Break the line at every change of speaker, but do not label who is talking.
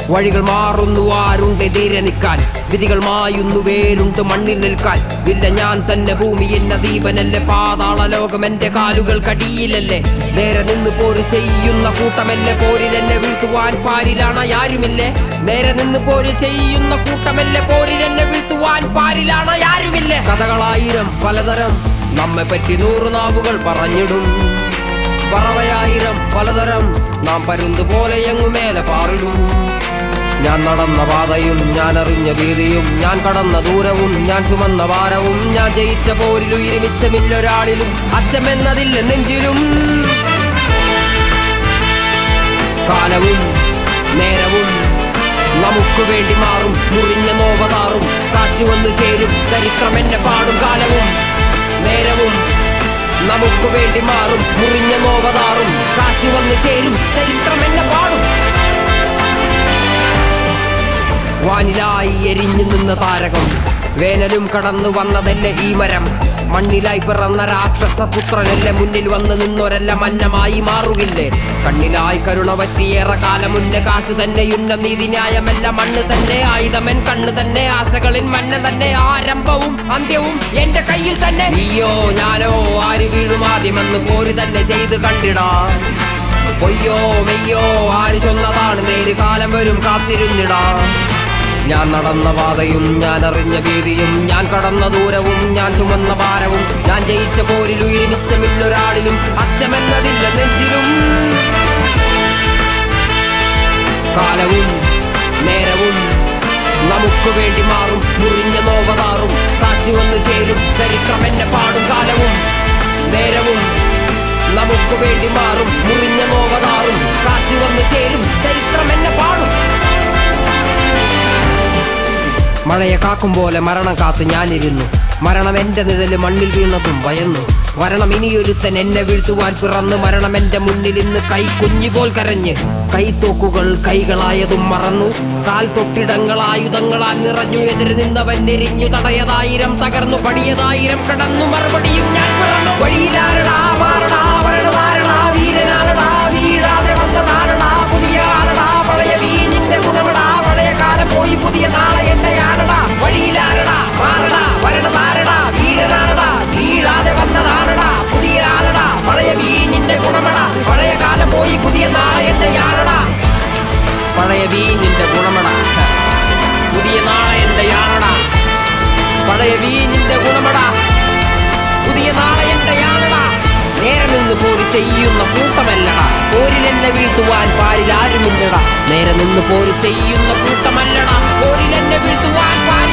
വഴികൾ മാറുന്നു ആരുണ്ട് എതിരെ നിൽക്കാൻ വിധികൾ മായുന്നു വേരുണ്ട് മണ്ണിൽ നിൽക്കാൻ ഇല്ല ഞാൻ തന്നെ ഭൂമി എന്ന ദീപനല്ലേ പാതാള ലോകം എന്റെ കാലുകൾ കടിയിലല്ലേ നേരെ നിന്ന് പോര് ചെയ്യുന്ന കൂട്ടമല്ലേ പോരിലെന്നെ വീഴ്ത്തുവാൻ പാരിലാണ് ആരുമില്ലേ നേരെ നിന്ന് പോര് ചെയ്യുന്ന കൂട്ടമല്ലേ പോരിലെന്നെ വീഴ്ത്തുവാൻ പാരിലാണ് ആരുമില്ലേ കഥകളായിരം പലതരം നമ്മെ പറ്റി നൂറ് നാവുകൾ പറഞ്ഞിടും പറവയായിരം പലതരം നാം പരുന്ത് പോലെ എങ്ങുമേലെ പാറിടും ഞാൻ നടന്ന പാതയും ഞാൻ അറിഞ്ഞ വീതിയും ഞാൻ കടന്ന ദൂരവും ഞാൻ ചുമന്ന ഭാരവും ഞാൻ ജയിച്ച പോരിൽ ഉയരുമിച്ചമില്ലൊരാളിലും അച്ചമെന്നതില്ല നെഞ്ചിലും കാലവും നേരവും നമുക്ക് വേണ്ടി മാറും മുറിഞ്ഞ നോവതാറും കാശി വന്നു ചേരും ചരിത്രം എന്നെ പാടും കാലവും നേരവും നമുക്ക് വേണ്ടി മാറും മുറിഞ്ഞ നോവതാറും കാശി വന്നു ചേരും ചരിത്രം എന്നെ പാടും വാനിലായി എരിഞ്ഞു നിന്ന താരകം വേനലും കടന്നു വന്നതല്ലേ ഈ മരം മണ്ണിലായി പിറന്ന രാക്ഷസ പുത്രനല്ലേ മുന്നിൽ വന്ന് നിന്നൊരല്ല മന്നമായി മാറുകില്ലേ കണ്ണിലായി കരുണ പറ്റിയേറെ കാലം മുന്നേ കാശു തന്നെ ഉന്നം നീതി ന്യായമല്ല മണ്ണ് തന്നെ ആയുധമൻ കണ്ണ് തന്നെ ആശകളിൻ മന്ന തന്നെ ആരംഭവും അന്ത്യവും എന്റെ കയ്യിൽ തന്നെ നീയോ ഞാനോ ആര് വീഴും ആദ്യമെന്ന് പോര് തന്നെ ചെയ്ത് കണ്ടിടാ പൊയ്യോ മെയ്യോ ആര് ചൊന്നതാണ് നേര് കാലം വരും കാത്തിരുന്നിടാ ഞാൻ നടന്ന പാതയും ഞാൻ അറിഞ്ഞ ഭീതിയും ഞാൻ കടന്ന ദൂരവും ഞാൻ ചുമന്ന ഭാരവും ഞാൻ ജയിച്ച പോരിൽ ഉയരുമിച്ചമില്ലൊരാളിലും അച്ചമെന്നതില്ല നെഞ്ചിലും കാലവും നേരവും നമുക്ക് വേണ്ടി മാറും മുറിഞ്ഞ നോവതാറും കാശി വന്ന് ചേരും ചരിത്രം എന്നെ പാടും കാലവും നേരവും നമുക്ക് വേണ്ടി മാറും മുറിഞ്ഞ നോവതാറും കാശി വന്ന് ചേരും ചരിത്രം എന്നെ പാടും മഴയെ കാക്കും പോലെ മരണം കാത്ത് ഞാനിരുന്നു മരണം എന്റെ നിഴല് മണ്ണിൽ വീണതും ഭയന്നു വരണം ഇനിയൊരുത്തൻ എന്നെ വീഴ്ത്തുവാൻ പിറന്ന് മരണം എന്റെ മുന്നിൽ ഇന്ന് കൈ കുഞ്ഞുപോൽ കരഞ്ഞ് കൈത്തോക്കുകൾ കൈകളായതും മറന്നു കാൽ തൊട്ടിടങ്ങൾ ആയുധങ്ങളാൽ നിറഞ്ഞു എതിര് നിന്നവൻ എരിഞ്ഞു തടയതായിരം തകർന്നു പടിയതായിരം കടന്നു മറുപടിയും ഞാൻ പിറന്നു വഴിയിലാരടാ മാറടാ വരണതാരടാ വീരനാരടാ വീഴാതെ വന്നതാരടാ പുതിയ ആരടാ പഴയ വീഞ്ഞിന്റെ ഗുണമടാ പഴയ കാലം പോയി പുതിയ നാളെ എന്റെ ആരടാ വഴിയിലാരടാ മാറടാ വരണതാരടാ വീരനാരടാ വീഴാതെ വന്നതാരടാ പുതിയ ആരടാ പഴയ വീഞ്ഞിന്റെ ഗുണമടാ പഴയ കാലം പോയി പുതിയ നാളെ എന്റെ ആരടാ പഴയ വീഞ്ഞിന്റെ ഗുണമടാ പുതിയ നാളെ എന്റെ ആരടാ പഴയ വീഞ്ഞിന്റെ ഗുണമടാ പുതിയ നാളെ എന്റെ യാനടാ നേരെ നിന്ന് പോര് ചെയ്യുന്ന കൂട്ടമല്ലടാ പോരിലെന്നെ വീഴ്ത്തുവാൻ പാരിൽ ആരുമില്ലടാ നേരെ നിന്ന് പോര് ചെയ്യുന്ന കൂട്ടമല്ലടാ പോരിലെന്നെ വീഴ്ത്തുവാൻ പാരിൽ